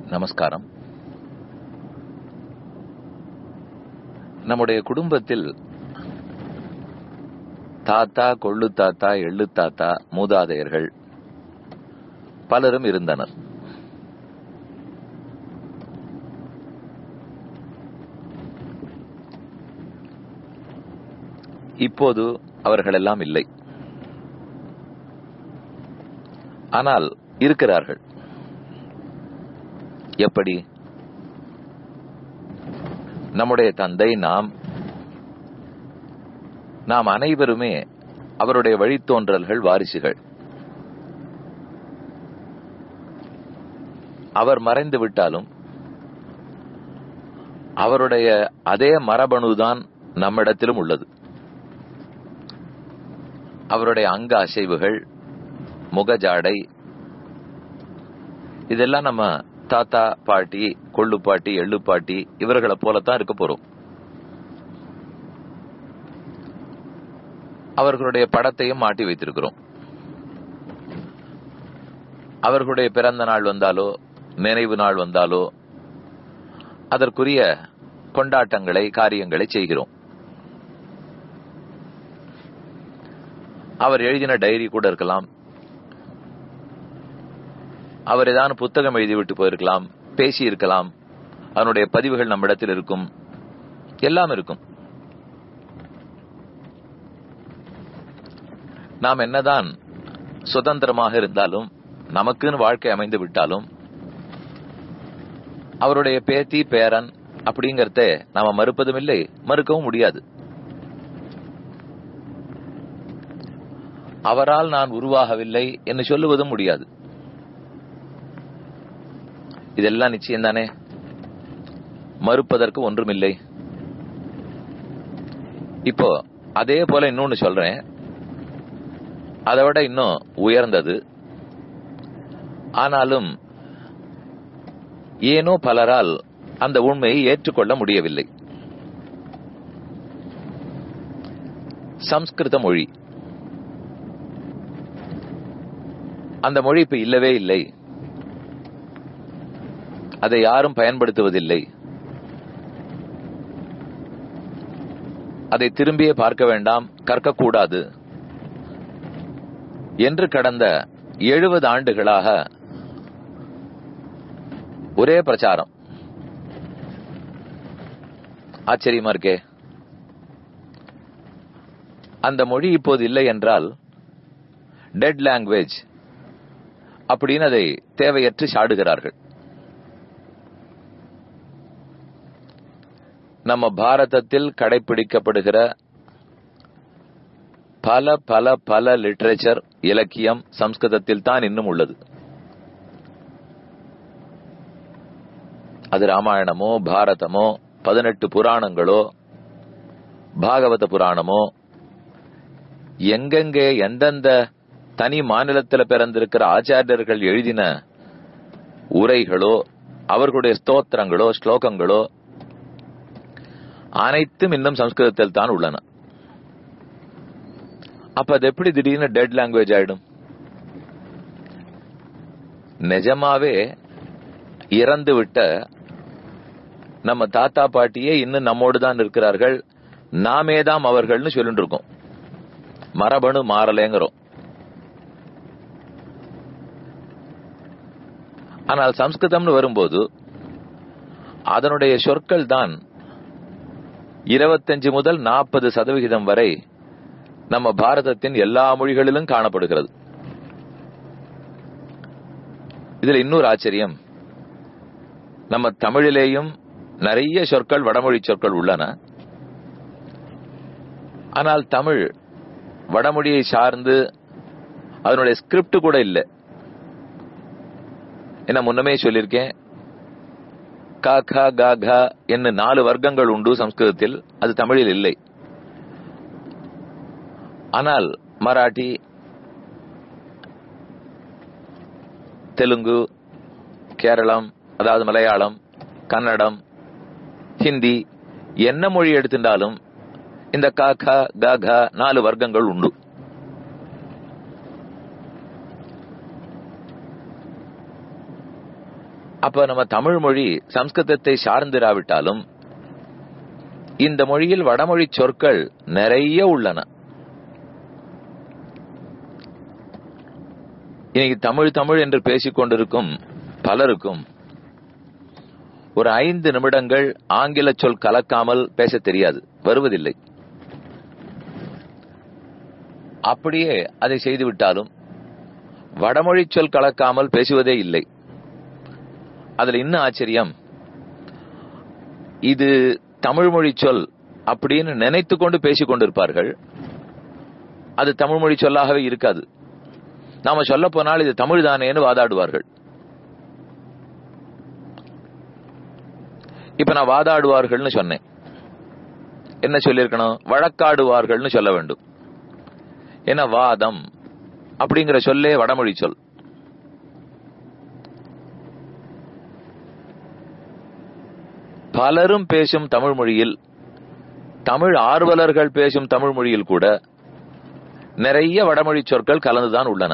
நமஸ்காரம் நம்முடைய குடும்பத்தில் தாத்தா கொள்ளு தாத்தா எள்ளு தாத்தா மூதாதையர்கள் பலரும் இருந்தனர் இப்போது அவர்களெல்லாம் இல்லை ஆனால் இருக்கிறார்கள் எப்படி நம்முடைய தந்தை நாம் நாம் அனைவருமே அவருடைய வழித்தோன்றல்கள் வாரிசுகள் அவர் மறைந்து விட்டாலும் அவருடைய அதே மரபணுதான் நம்மிடத்திலும் உள்ளது அவருடைய அங்க அசைவுகள் முகஜாடை இதெல்லாம் நம்ம தாத்தா பாட்டி கொள்ளு பாட்டி எள்ளு பாட்டி இவர்களை போலத்தான் இருக்க போறோம் அவர்களுடைய படத்தையும் மாட்டி வைத்திருக்கிறோம் அவர்களுடைய பிறந்த நாள் வந்தாலோ நினைவு நாள் வந்தாலோ அதற்குரிய கொண்டாட்டங்களை காரியங்களை செய்கிறோம் அவர் எழுதின டைரி கூட இருக்கலாம் அவர் ஏதாவது புத்தகம் எழுதிவிட்டு போயிருக்கலாம் பேசி இருக்கலாம் அதனுடைய பதிவுகள் நம்மிடத்தில் இருக்கும் எல்லாம் இருக்கும் நாம் என்னதான் சுதந்திரமாக இருந்தாலும் நமக்குன்னு வாழ்க்கை அமைந்து விட்டாலும் அவருடைய பேத்தி பேரன் அப்படிங்கறத நாம மறுப்பதும் இல்லை மறுக்கவும் முடியாது அவரால் நான் உருவாகவில்லை என்று சொல்லுவதும் முடியாது இதெல்லாம் நிச்சயம் தானே மறுப்பதற்கு ஒன்றுமில்லை இப்போ அதே போல இன்னொன்னு சொல்றேன் அதை விட இன்னும் உயர்ந்தது ஆனாலும் ஏனோ பலரால் அந்த உண்மையை ஏற்றுக்கொள்ள முடியவில்லை சம்ஸ்கிருத மொழி அந்த மொழி இப்ப இல்லவே இல்லை அதை யாரும் பயன்படுத்துவதில்லை அதை திரும்பியே பார்க்க வேண்டாம் கற்கக்கூடாது என்று கடந்த எழுபது ஆண்டுகளாக ஒரே பிரச்சாரம் ஆச்சரியமா இருக்கே அந்த மொழி இப்போது இல்லை என்றால் டெட் லாங்குவேஜ் அப்படின்னு அதை தேவையற்று சாடுகிறார்கள் நம்ம பாரதத்தில் கடைபிடிக்கப்படுகிற பல பல பல லிட்ரேச்சர் இலக்கியம் சம்ஸ்கிருதத்தில் தான் இன்னும் உள்ளது அது ராமாயணமோ பாரதமோ பதினெட்டு புராணங்களோ பாகவத புராணமோ எங்கெங்கே எந்தெந்த தனி மாநிலத்தில் பிறந்திருக்கிற ஆச்சாரியர்கள் எழுதின உரைகளோ அவர்களுடைய ஸ்தோத்திரங்களோ ஸ்லோகங்களோ அனைத்தும் இன்னும் சம்ஸ்கிருதத்தில் தான் உள்ளன அப்ப அது எப்படி திடீர்னு டெட் லாங்குவேஜ் ஆயிடும் நிஜமாவே இறந்து விட்ட நம்ம தாத்தா பாட்டியே இன்னும் நம்மோடு தான் இருக்கிறார்கள் நாமே தான் அவர்கள்னு சொல்லிட்டு இருக்கோம் மரபணு மாறலேங்கிறோம் ஆனால் சம்ஸ்கிருதம்னு வரும்போது அதனுடைய சொற்கள் தான் இருபத்தஞ்சு முதல் நாற்பது சதவிகிதம் வரை நம்ம பாரதத்தின் எல்லா மொழிகளிலும் காணப்படுகிறது இதுல இன்னொரு ஆச்சரியம் நம்ம தமிழிலேயும் நிறைய சொற்கள் வடமொழி சொற்கள் உள்ளன ஆனால் தமிழ் வடமொழியை சார்ந்து அதனுடைய ஸ்கிரிப்ட் கூட இல்லை என்ன முன்னமே சொல்லியிருக்கேன் க க க க என்ன நாலு வர்க்கங்கள் உண்டு சம்ஸ்கிருதத்தில் அது தமிழில் இல்லை ஆனால் மராட்டி தெலுங்கு கேரளம் அதாவது மலையாளம் கன்னடம் ஹிந்தி என்ன மொழி எடுத்துட்டாலும் இந்த க க க க நாலு வர்க்கங்கள் உண்டு அப்ப நம்ம தமிழ் மொழி சம்ஸ்கிருதத்தை சார்ந்திராவிட்டாலும் இந்த மொழியில் வடமொழி சொற்கள் நிறைய உள்ளன இன்னைக்கு தமிழ் தமிழ் என்று பேசிக் கொண்டிருக்கும் பலருக்கும் ஒரு ஐந்து நிமிடங்கள் ஆங்கில சொல் கலக்காமல் பேச தெரியாது வருவதில்லை அப்படியே அதை செய்துவிட்டாலும் வடமொழி சொல் கலக்காமல் பேசுவதே இல்லை அதுல இன்னும் ஆச்சரியம் இது தமிழ் மொழி சொல் அப்படின்னு நினைத்து கொண்டு பேசிக் கொண்டிருப்பார்கள் அது தமிழ் மொழி சொல்லாகவே இருக்காது நாம சொல்ல போனால் இது தமிழ் தானேன்னு வாதாடுவார்கள் இப்ப நான் வாதாடுவார்கள்னு சொன்னேன் என்ன சொல்லியிருக்கணும் வழக்காடுவார்கள்னு சொல்ல வேண்டும் என்ன வாதம் அப்படிங்கிற சொல்லே வடமொழி சொல் பலரும் பேசும் தமிழ் மொழியில் தமிழ் ஆர்வலர்கள் பேசும் தமிழ் மொழியில் கூட நிறைய வடமொழி சொற்கள் கலந்துதான் உள்ளன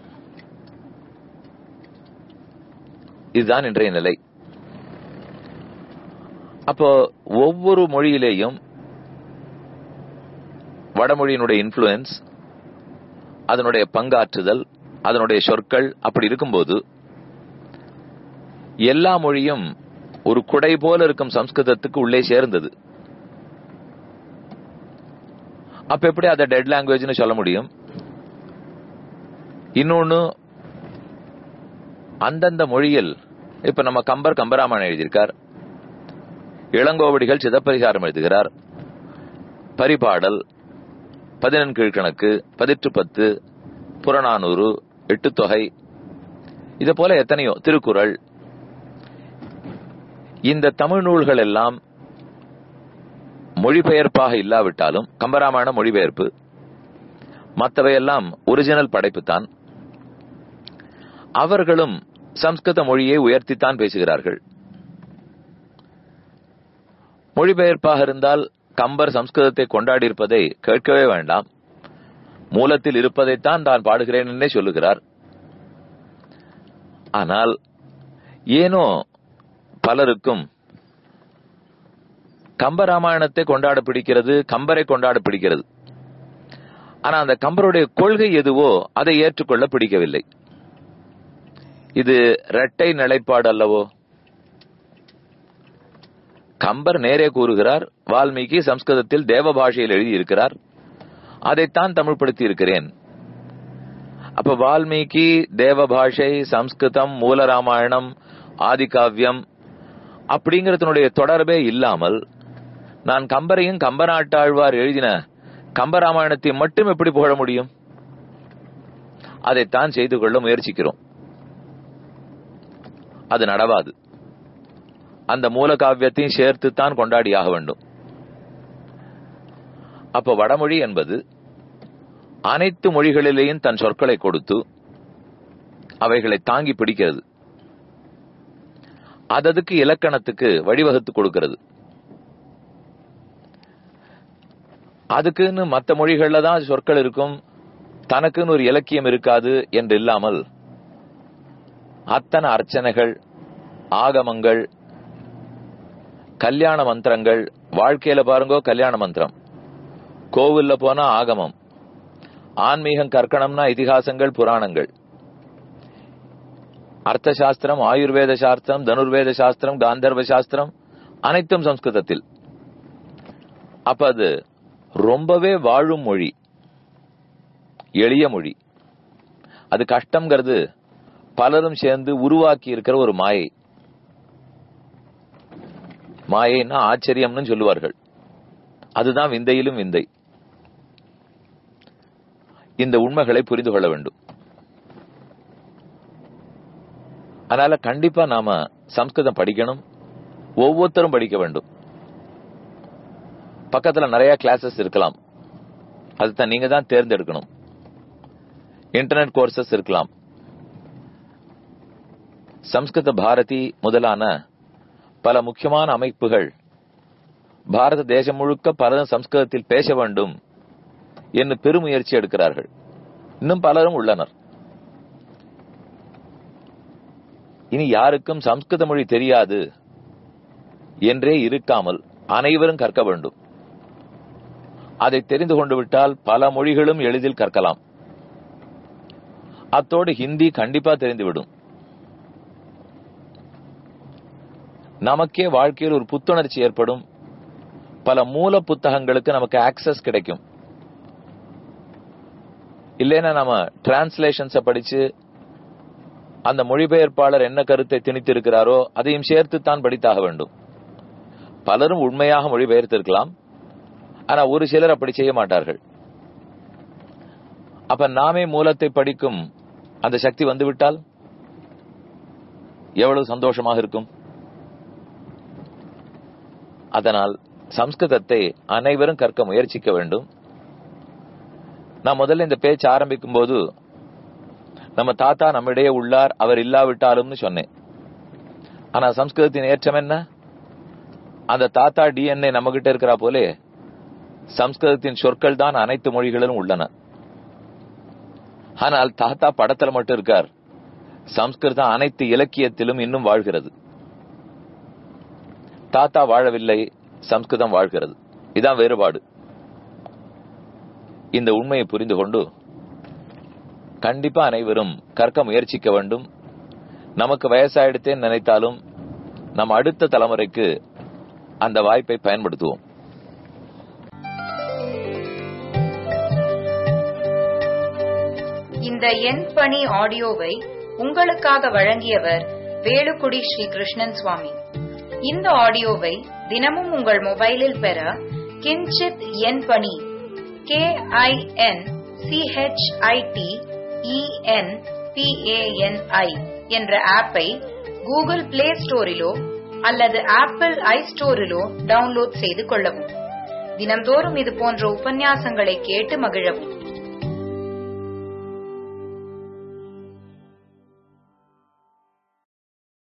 இதுதான் இன்றைய நிலை அப்போ ஒவ்வொரு மொழியிலேயும் வடமொழியினுடைய இன்ஃபுளுயன்ஸ் அதனுடைய பங்காற்றுதல் அதனுடைய சொற்கள் அப்படி இருக்கும்போது எல்லா மொழியும் ஒரு குடை போல இருக்கும் சம்ஸ்கிருதத்துக்கு உள்ளே சேர்ந்தது அப்ப எப்படி அதை டெட் லாங்குவேஜ்னு சொல்ல முடியும் இன்னொன்னு அந்தந்த மொழியில் இப்ப நம்ம கம்பர் கம்பராமாயணம் எழுதியிருக்கார் இளங்கோவடிகள் சிதப்பரிகாரம் எழுதுகிறார் பரிபாடல் பதினெண் கீழ்கணக்கு பதிற்று பத்து புறநானூறு எட்டு தொகை இது போல எத்தனையோ திருக்குறள் இந்த தமிழ் நூல்கள் எல்லாம் மொழிபெயர்ப்பாக இல்லாவிட்டாலும் கம்பராமாயண மொழிபெயர்ப்பு மற்றவையெல்லாம் ஒரிஜினல் படைப்புத்தான் அவர்களும் சம்ஸ்கிருத மொழியை உயர்த்தித்தான் பேசுகிறார்கள் மொழிபெயர்ப்பாக இருந்தால் கம்பர் சம்ஸ்கிருதத்தை கொண்டாடி இருப்பதை கேட்கவே வேண்டாம் மூலத்தில் இருப்பதைத்தான் தான் பாடுகிறேன் என்றே சொல்லுகிறார் ஆனால் ஏனோ பலருக்கும் கம்பராமாயணத்தை கொண்டாட பிடிக்கிறது கம்பரை கொண்டாட பிடிக்கிறது ஆனா அந்த கம்பருடைய கொள்கை எதுவோ அதை ஏற்றுக்கொள்ள பிடிக்கவில்லை இது இரட்டை நிலைப்பாடு அல்லவோ கம்பர் நேரே கூறுகிறார் வால்மீகி சம்ஸ்கிருதத்தில் தேவ பாஷையில் எழுதியிருக்கிறார் அதைத்தான் தமிழ்படுத்தி இருக்கிறேன் அப்ப வால்மீகி தேவ பாஷை சம்ஸ்கிருதம் மூல ராமாயணம் ஆதிகாவியம் அப்படிங்கறதனுடைய தொடர்பே இல்லாமல் நான் கம்பரையும் கம்பநாட்டாழ்வார் எழுதின கம்பராமாயணத்தை மட்டும் எப்படி புகழ முடியும் அதைத்தான் செய்து கொள்ள முயற்சிக்கிறோம் அது நடவாது அந்த மூல காவியத்தையும் சேர்த்துத்தான் கொண்டாடியாக வேண்டும் அப்ப வடமொழி என்பது அனைத்து மொழிகளிலேயும் தன் சொற்களை கொடுத்து அவைகளை தாங்கி பிடிக்கிறது அததுக்கு இலக்கணத்துக்கு வழிவகுத்து கொடுக்கிறது அதுக்குன்னு மற்ற மொழிகள்ல தான் சொற்கள் இருக்கும் தனக்குன்னு ஒரு இலக்கியம் இருக்காது என்று இல்லாமல் அத்தனை அர்ச்சனைகள் ஆகமங்கள் கல்யாண மந்திரங்கள் வாழ்க்கையில பாருங்கோ கல்யாண மந்திரம் கோவில்ல போனா ஆகமம் ஆன்மீகம் கற்கணம்னா இதிகாசங்கள் புராணங்கள் அர்த்த சாஸ்திரம் ஆயுர்வேத சாஸ்திரம் தனுர்வேத சாஸ்திரம் காந்தர்வ சாஸ்திரம் அனைத்தும் சம்ஸ்கிருதத்தில் அப்ப அது ரொம்பவே வாழும் மொழி எளிய மொழி அது கஷ்டம்ங்கிறது பலரும் சேர்ந்து உருவாக்கி இருக்கிற ஒரு மாயை மாயைன்னா ஆச்சரியம்னு சொல்லுவார்கள் அதுதான் விந்தையிலும் விந்தை இந்த உண்மைகளை புரிந்து கொள்ள வேண்டும் அதனால கண்டிப்பா நாம சம்ஸ்கிருதம் படிக்கணும் ஒவ்வொருத்தரும் படிக்க வேண்டும் பக்கத்துல நிறைய கிளாஸஸ் இருக்கலாம் அதுதான் நீங்க தான் தேர்ந்தெடுக்கணும் இன்டர்நெட் கோர்சஸ் இருக்கலாம் சம்ஸ்கிருத பாரதி முதலான பல முக்கியமான அமைப்புகள் பாரத தேசம் முழுக்க பலரும் சம்ஸ்கிருதத்தில் பேச வேண்டும் என்று பெருமுயற்சி எடுக்கிறார்கள் இன்னும் பலரும் உள்ளனர் இனி யாருக்கும் சம்ஸ்கிருத மொழி தெரியாது என்றே இருக்காமல் அனைவரும் கற்க வேண்டும் அதை தெரிந்து கொண்டு விட்டால் பல மொழிகளும் எளிதில் கற்கலாம் அத்தோடு ஹிந்தி கண்டிப்பா தெரிந்துவிடும் நமக்கே வாழ்க்கையில் ஒரு புத்துணர்ச்சி ஏற்படும் பல மூல புத்தகங்களுக்கு நமக்கு ஆக்சஸ் கிடைக்கும் இல்லைன்னா நம்ம டிரான்ஸ்லேஷன்ஸ படிச்சு அந்த மொழிபெயர்ப்பாளர் என்ன கருத்தை திணித்திருக்கிறாரோ அதையும் சேர்த்துத்தான் படித்தாக வேண்டும் பலரும் உண்மையாக மொழிபெயர்த்திருக்கலாம் ஆனா ஒரு சிலர் அப்படி செய்ய மாட்டார்கள் அப்ப நாமே மூலத்தை படிக்கும் அந்த சக்தி வந்துவிட்டால் எவ்வளவு சந்தோஷமாக இருக்கும் அதனால் சம்ஸ்கிருதத்தை அனைவரும் கற்க முயற்சிக்க வேண்டும் நான் முதல்ல இந்த பேச்சு ஆரம்பிக்கும் போது நம்ம தாத்தா நம்மிடையே உள்ளார் அவர் இல்லாவிட்டாலும்னு சொன்னேன் ஆனா சம்ஸ்கிருதத்தின் ஏற்றம் என்ன அந்த தாத்தா டிஎன்ஏ நம்ம கிட்ட இருக்கிறா போலே சம்ஸ்கிருதத்தின் சொற்கள் தான் அனைத்து மொழிகளிலும் உள்ளன ஆனால் தாத்தா படத்துல மட்டும் இருக்கார் சம்ஸ்கிருதம் அனைத்து இலக்கியத்திலும் இன்னும் வாழ்கிறது தாத்தா வாழவில்லை சம்ஸ்கிருதம் வாழ்கிறது இதான் வேறுபாடு இந்த உண்மையை புரிந்து கொண்டு கண்டிப்பா அனைவரும் கற்க முயற்சிக்க வேண்டும் நமக்கு வயசாயிடுத்தேன்னு நினைத்தாலும் நம் அடுத்த தலைமுறைக்கு அந்த வாய்ப்பை பயன்படுத்துவோம் இந்த எண் பணி ஆடியோவை உங்களுக்காக வழங்கியவர் வேலுக்குடி ஸ்ரீ கிருஷ்ணன் சுவாமி இந்த ஆடியோவை தினமும் உங்கள் மொபைலில் பெற கிஞ்சித் எண் பணி கே ஐ என் சிஹெச்ஐடி இஎன் பிஏஎன்ஐ என்ற ஆப்பை கூகுள் பிளே ஸ்டோரிலோ அல்லது ஆப்பிள் ஐ ஸ்டோரிலோ டவுன்லோட் செய்து கொள்ளவும் தினம்தோறும் இது போன்ற உபன்யாசங்களை கேட்டு மகிழவும்